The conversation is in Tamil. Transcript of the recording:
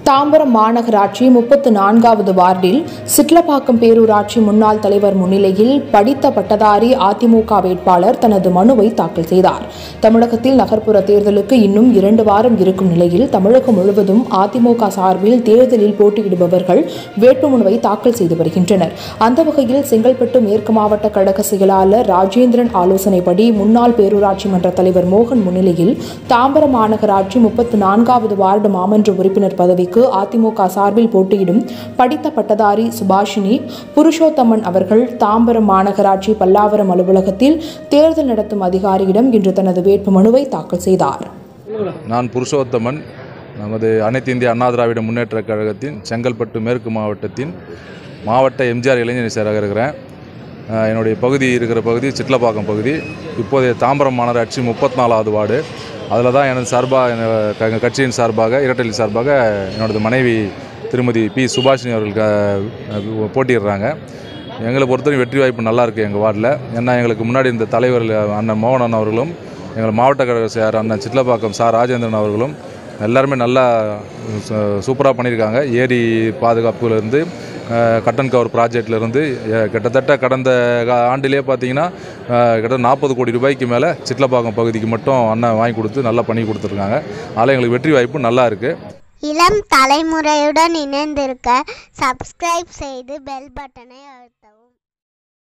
தாம்பரம் மாநகராட்சி முப்பத்து நான்காவது வார்டில் சிட்லப்பாக்கம் பேரூராட்சி முன்னாள் தலைவர் முன்னிலையில் படித்த பட்டதாரி அதிமுக வேட்பாளர் தனது மனுவை தாக்கல் செய்தார் தமிழகத்தில் நகர்ப்புற தேர்தலுக்கு இன்னும் இரண்டு வாரம் இருக்கும் நிலையில் தமிழகம் முழுவதும் அதிமுக சார்பில் தேர்தலில் போட்டியிடுபவர்கள் வேட்புமனுவை தாக்கல் செய்து வருகின்றனர் அந்த வகையில் செங்கல்பட்டு மேற்கு மாவட்ட கழக செயலாளர் ராஜேந்திரன் ஆலோசனைப்படி முன்னாள் பேரூராட்சி மன்ற தலைவர் மோகன் முன்னிலையில் தாம்பரம் மாநகராட்சி முப்பத்து நான்காவது வார்டு மாமன்ற உறுப்பினர் பதவிக்கு அதிமுக சார்பில் போட்டியிடும் படித்த பட்டதாரி சுபாஷினி புருஷோத்தமன் அவர்கள் தாம்பரம் மாநகராட்சி பல்லாவரம் அலுவலகத்தில் தேர்தல் நடத்தும் அதிகாரியிடம் இன்று தனது வேட்புமனுவை தாக்கல் செய்தார் நான் புருஷோத்தமன் நமது அனைத்து இந்திய அண்ணா திராவிட முன்னேற்றக் கழகத்தின் செங்கல்பட்டு மேற்கு மாவட்டத்தின் மாவட்ட எம்ஜிஆர் இளைஞர் சேராக இருக்கிறேன் அஹ் என்னுடைய பகுதி இருக்கிற பகுதி சிட்லப்பாக்கம் பகுதி இப்போதைய தாம்பரம் மாநகராட்சி முப்பத்தி நாலாவது வார்டு அதில் தான் எனது சார்பாக எங்கள் கட்சியின் சார்பாக இரட்டலி சார்பாக என்னோடது மனைவி திருமதி பி சுபாஷினி அவர்கள் க- போட்டியிடுறாங்க எங்களை பொறுத்தவரை வெற்றி வாய்ப்பு நல்லா இருக்குது எங்கள் வார்டில் ஏன்னா எங்களுக்கு முன்னாடி இந்த தலைவர் அண்ணன் மோகனன் அவர்களும் எங்கள் மாவட்ட கழக சார் அண்ணன் சிட்லப்பாக்கம் சார் ராஜேந்திரன் அவர்களும் எல்லாருமே நல்லா சூப்பராக பண்ணியிருக்காங்க ஏரி பாதுகாப்புலேருந்து கட்டன் கவர் ப்ராஜெக்ட்லேருந்து கிட்டத்தட்ட கடந்த கா- ஆண்டிலே பார்த்தீங்கன்னா அஹ், கிட்டத்தட்ட நாற்பது கோடி ரூபாய்க்கு மேலே சிட்லப்பாக்கம் பகுதிக்கு மட்டும் அண்ணன் வாங்கி கொடுத்து நல்லா பண்ணி கொடுத்துருக்காங்க அதில் எங்களுக்கு வெற்றி வாய்ப்பு நல்லா இருக்குது இளம் தலைமுறையுடன் இணைந்திருக்க சப்ஸ்கிரைப் செய்து பெல் பட்டனை அழுத்தவும்